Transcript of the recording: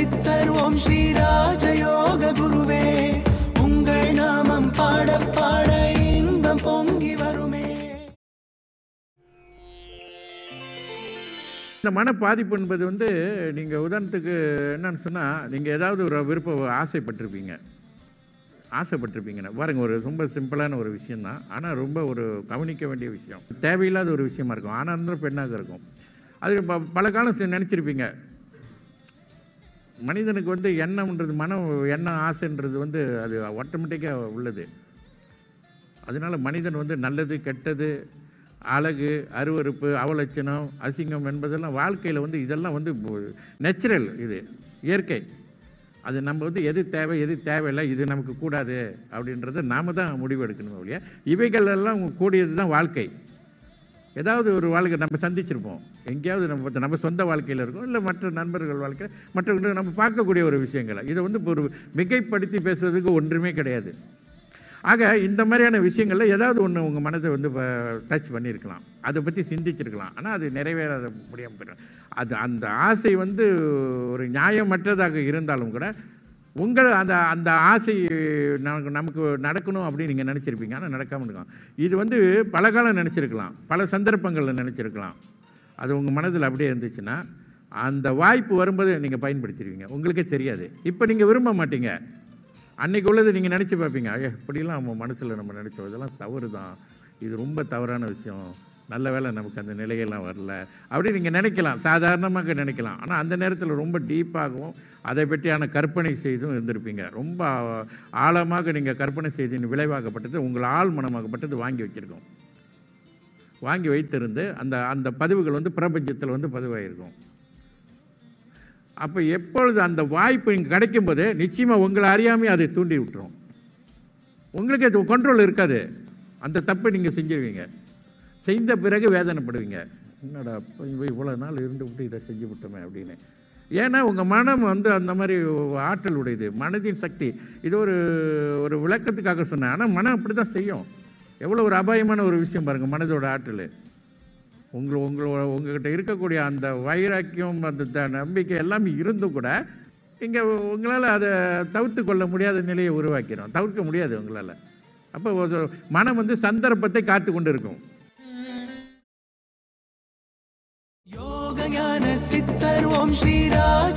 சித்தர் ஓம் ஸ்ரீ ராஜயோக குருவே உங்கள் நாமம் பாட பாட இன்பம் பொங்கி வருமே இந்த மன பாதிப்பு என்பது வந்து நீங்கள் உதாரணத்துக்கு என்னன்னு சொன்னால் நீங்கள் ஏதாவது ஒரு விருப்ப ஆசைப்பட்டிருப்பீங்க ஆசைப்பட்டிருப்பீங்கண்ணா பாருங்க ஒரு ரொம்ப சிம்பிளான ஒரு விஷயந்தான் ஆனால் ரொம்ப ஒரு கவனிக்க வேண்டிய விஷயம் தேவையில்லாத ஒரு விஷயமா இருக்கும் ஆனால் இருந்தாலும் பெண்ணாக இருக்கும் அது ப- பல காலம் செ- நினைச்சிருப்பீங்க மனிதனுக்கு வந்து எண்ணம்ன்றது மனம் எண்ணம் ஆசைன்றது வந்து அது ஆட்டோமேட்டிக்காக உள்ளது அதனால மனிதன் வந்து நல்லது கெட்டது அழகு அருவருப்பு அவலட்சணம் அசிங்கம் என்பதெல்லாம் வாழ்க்கையில் வந்து இதெல்லாம் வந்து நேச்சுரல் இது இயற்கை அது நம்ம வந்து எது தேவை எது தேவையில்லை இது நமக்கு கூடாது அப்படின்றத நாம தான் முடிவு எடுக்கணும் ஒழிய இவைகள் எல்லாம் கூடியது தான் வாழ்க்கை ஏதாவது ஒரு வாழ்க்கை நம்ம சந்திச்சிருப்போம் எங்கேயாவது நம்ம பார்த்து- நம்ம சொந்த வாழ்க்கையில் இருக்கோம் இல்லை மற்ற நண்பர்கள் வாழ்க்கையில் மற்றவங்களுக்கு நம்ம பார்க்கக்கூடிய ஒரு விஷயங்களை இதை வந்து ஒரு மிகைப்படுத்தி பேசுவதுக்கு ஒன்றுமே கிடையாது ஆக இந்த மாதிரியான விஷயங்களில் ஏதாவது ஒன்று உங்கள் மனதை வந்து டச் பண்ணியிருக்கலாம் அதை பற்றி சிந்திச்சிருக்கலாம் ஆனால் அது நிறைவேறாத முடியாமல் போயிடும் அது அந்த ஆசை வந்து ஒரு நியாயமற்றதாக இருந்தாலும் கூட உங்கள் அந்த அந்த ஆசை நமக்கு நமக்கு நடக்கணும் அப்படின்னு நீங்கள் நினச்சிருப்பீங்க ஆனால் நடக்காமல் இருக்கும் இது வந்து பல காலம் நினச்சிருக்கலாம் பல சந்தர்ப்பங்களில் நினச்சிருக்கலாம் அது உங்கள் மனதில் அப்படியே இருந்துச்சுன்னா அந்த வாய்ப்பு வரும்போது நீங்கள் பயன்படுத்திடுவீங்க உங்களுக்கே தெரியாது இப்போ நீங்கள் விரும்ப மாட்டீங்க அன்னைக்கு உள்ளது நீங்கள் நினச்சி பார்ப்பீங்க ஐயா இப்படிலாம் நம்ம மனசில் நம்ம நினச்சோம் இதெல்லாம் தவறு தான் இது ரொம்ப தவறான விஷயம் நல்ல வேளை நமக்கு அந்த நிலையெல்லாம் வரல அப்படி நீங்கள் நினைக்கலாம் சாதாரணமாக நினைக்கலாம் ஆனால் அந்த நேரத்தில் ரொம்ப டீப்பாகவும் அதை பற்றியான கற்பனை செய்தும் இருந்திருப்பீங்க ரொம்ப ஆழமாக நீங்கள் கற்பனை செய்தின் விளைவாகப்பட்டது உங்கள் ஆள் மனமாகப்பட்டது வாங்கி வச்சுருக்கோம் வாங்கி வைத்திருந்து அந்த அந்த பதிவுகள் வந்து பிரபஞ்சத்தில் வந்து பதிவாயிருக்கும் அப்போ எப்பொழுது அந்த வாய்ப்பு இங்கே கிடைக்கும்போது நிச்சயமாக உங்களை அறியாமே அதை தூண்டி விட்டுரும் உங்களுக்கு அது கண்ட்ரோல் இருக்காது அந்த தப்பை நீங்கள் செஞ்சிருவீங்க செய்த பிறகு வேதனைப்படுவீங்க என்னடா அப்போ இவ இவ்வளோ நாள் இருந்து விட்டு இதை செஞ்சு விட்டோமே அப்படின்னு ஏன்னா உங்கள் மனம் வந்து அந்த மாதிரி ஆற்றல் உடையது மனதின் சக்தி இது ஒரு ஒரு விளக்கத்துக்காக சொன்னேன் ஆனால் மனம் அப்படி தான் செய்யும் எவ்வளோ ஒரு அபாயமான ஒரு விஷயம் பாருங்கள் மனதோட ஆற்றல் உங்களை உங்களோட உங்ககிட்ட இருக்கக்கூடிய அந்த வைராக்கியம் அந்த த- நம்பிக்கை எல்லாமே இருந்தும் கூட இங்கே உங்களால் அதை தவிர்த்து கொள்ள முடியாத நிலையை உருவாக்கிறோம் தவிர்க்க முடியாது உங்களால் அப்போ ஒரு மனம் வந்து சந்தர்ப்பத்தை காத்து கொண்டு இருக்கும் யோக ஞான சித்தர் ஓம் ஸ்ரீ ராஜ